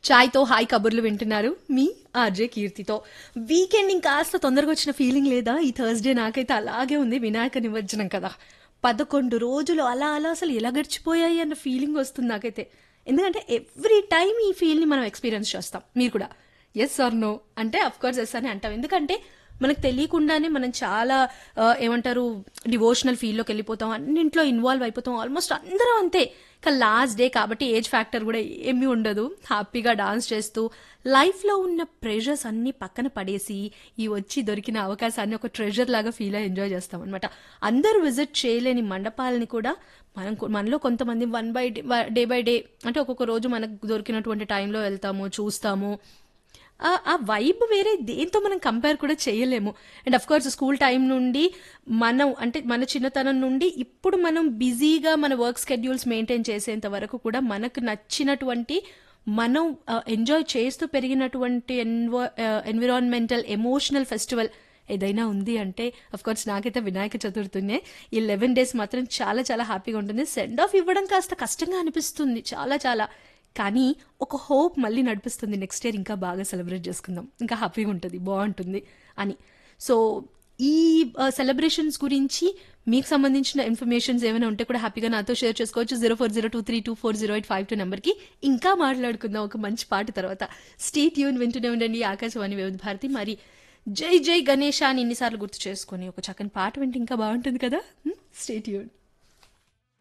చాయ్తో hi కబుర్లు వింటున్నారు మీ RJ కీర్తితో weekend ఇంకాస్త తొందరగా వచ్చిన ఫీలింగ్ లేదా ఈ థర్స్డే నాకైతే అలాగే ఉంది వినాయక నిమజ్జనం కదా పదకొండు రోజులు అలా అలా అసలు ఎలా గడిచిపోయాయి అన్న ఫీలింగ్ వస్తుంది నాకైతే ఎందుకంటే ఎవ్రీ టైం ఈ ఫీల్ని మనం ఎక్స్పీరియన్స్ చేస్తాం మీరు కూడా ఎస్ ఆర్ నో అంటే అఫ్ కోర్స్ ఎస్ అని అంటాం ఎందుకంటే మనకు తెలియకుండానే మనం చాలా ఆ, ఏమంటారు డివోషనల్ ఫీల్డ్లోకి వెళ్ళిపోతాం అన్నింట్లో ఇన్వాల్వ్ అయిపోతాం ఆల్మోస్ట్ అందరం అంతే కానీ లాస్ట్ డే కాబట్టి ఏజ్ ఫ్యాక్టర్ కూడా ఏమీ ఉండదు హ్యాపీగా డాన్స్ చేస్తూ లైఫ్లో ఉన్న ప్రెషర్స్ అన్నీ పక్కన పడేసి ఈ వచ్చి దొరికిన అవకాశాన్ని ఒక ట్రెజర్ లాగా ఫీల్ అయ్యి ఎంజాయ్ చేస్తాం అనమాట అందరూ విజిట్ చేయలేని మండపాలని కూడా మనం కొ- మనలో కొంతమంది one by day day by day అంటే ఒక్కొక్క రోజు మనకు దొరికినటువంటి టైంలో వెళ్తాము చూస్తాము ఆ- ఆ వైబ్ వేరే దేంతో మనం కంపేర్ కూడా చేయలేము and of course school time నుండి మనం అంటే మన చిన్నతనం నుండి ఇప్పుడు మనం బిజీగా మన వర్క్ స్కెడ్యూల్స్ మెయింటైన్ చేసేంత వరకు కూడా మనకు నచ్చినటువంటి మనం ఎంజాయ్ చేస్తూ పెరిగినటువంటి ఎన్వ ఎన్విరాన్మెంటల్ ఎమోషనల్ ఫెస్టివల్ ఏదైనా ఉంది అంటే అఫ్ కోర్స్ నాకైతే వినాయక చతుర్థినే ఈ లెవెన్ డేస్ మాత్రం చాలా చాలా హ్యాపీగా ఉంటుంది సెండ్ ఆఫ్ ఇవ్వడం కాస్త కష్టంగా అనిపిస్తుంది చాలా చాలా కానీ ఒక హోప్ మళ్ళీ నడిపిస్తుంది నెక్స్ట్ ఇయర్ ఇంకా బాగా సెలబ్రేట్ చేసుకుందాం ఇంకా హ్యాపీగా ఉంటుంది బాగుంటుంది అని సో ఈ సెలబ్రేషన్స్ గురించి మీకు సంబంధించిన ఇన్ఫర్మేషన్స్ ఏమైనా ఉంటే కూడా హ్యాపీగా నాతో షేర్ చేసుకోవచ్చు zero four zero two three two four zero eight five two నెంబర్కి ఇంకా మాట్లాడుకుందాం ఒక మంచి పాట తర్వాత స్టేట్ యూన్ వింటూనే ఉండండి ఆకాశవాణి వివిధ భారతి మరి జై జై గణేష అని ఇన్నిసార్లు గుర్తు చేసుకొని ఒక చక్కని పాట వింటే ఇంకా బాగుంటుంది కదా స్టేట్ యూన్